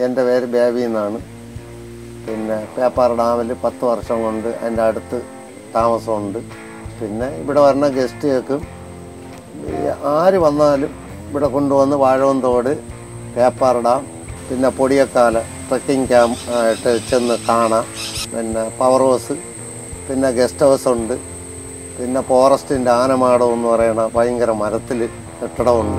എൻ്റെ പേര് ബേബി എന്നാണ് പിന്നെ പേപ്പാർ ഡാമിൽ പത്ത് വർഷം കൊണ്ട് എൻ്റെ അടുത്ത് താമസമുണ്ട് പിന്നെ ഇവിടെ വരുന്ന ഗസ്റ്റുകൾക്കും ഈ ആര് വന്നാലും ഇവിടെ കൊണ്ടുവന്ന് വാഴവന്തോട് പേപ്പാർ ഡാം പിന്നെ പൊടിയക്കാല ട്രക്കിംഗ് ക്യാമ്പ് ആയിട്ട് ചെന്ന് കാണാം പിന്നെ പവർ ഹൗസ് പിന്നെ ഗസ്റ്റ് ഹൗസ് ഉണ്ട് പിന്നെ ഫോറസ്റ്റിൻ്റെ ആനമാടം എന്ന് പറയുന്ന ഭയങ്കര മരത്തിൽ കെട്ടിടമുണ്ട്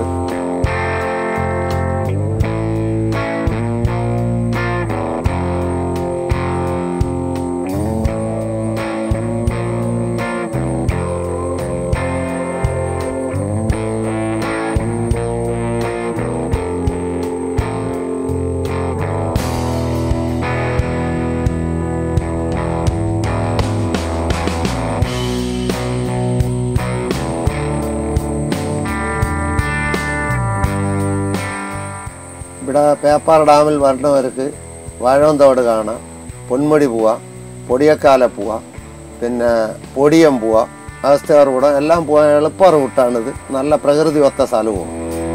ഇവിടെ പേപ്പാർ ഡാമിൽ വരുന്നവർക്ക് വാഴവന്തോട് കാണാം പൊന്മുടി പോവാം പൊടിയക്കാല പോവാം പിന്നെ പൊടിയം പോവാം അവസ്ഥയാർ കൂടെ എല്ലാം പോകാൻ എളുപ്പ റൂട്ടാണിത് നല്ല പ്രകൃതി ഒത്ത സ്ഥലവും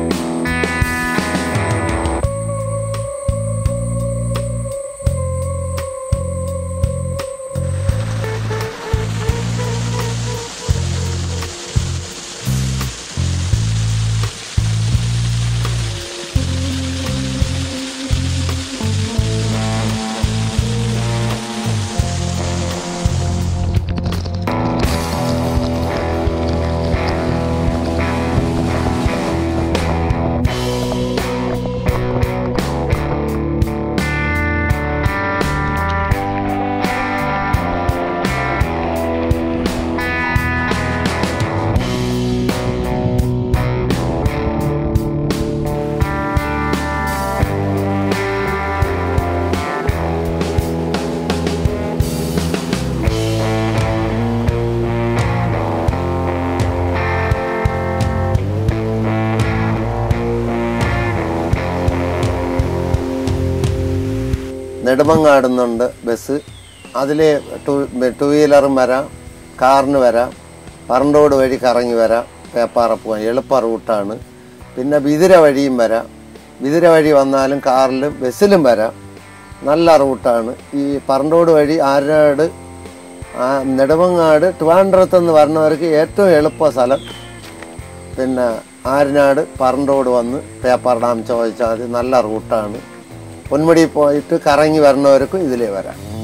നെടുമങ്ങാടുന്നുണ്ട് ബസ് അതിൽ ടു ടു വീലറും വരാം കാറിന് വരാം പറണ്ടോട് വഴി കറങ്ങി വരാം പേപ്പാറ പോകാൻ എളുപ്പ റൂട്ടാണ് പിന്നെ വിതിര വഴിയും വരാം വിതിര വഴി വന്നാലും കാറിലും ബസ്സിലും വരാം നല്ല റൂട്ടാണ് ഈ പറണ്ടോട് വഴി ആരനാട് ആ നെടുമങ്ങാട് ട്രിവാൻഡ്രത്ത് നിന്ന് വരുന്നവർക്ക് ഏറ്റവും എളുപ്പ സ്ഥലം പിന്നെ ആരനാട് പറണ്ടോട് വന്ന് പേപ്പാർ ഡാം ചോദിച്ചാൽ മതി നല്ല റൂട്ടാണ് പൊന്മുടി പോയിട്ട് കറങ്ങി വരുന്നവർക്കും ഇതിലേ വരാം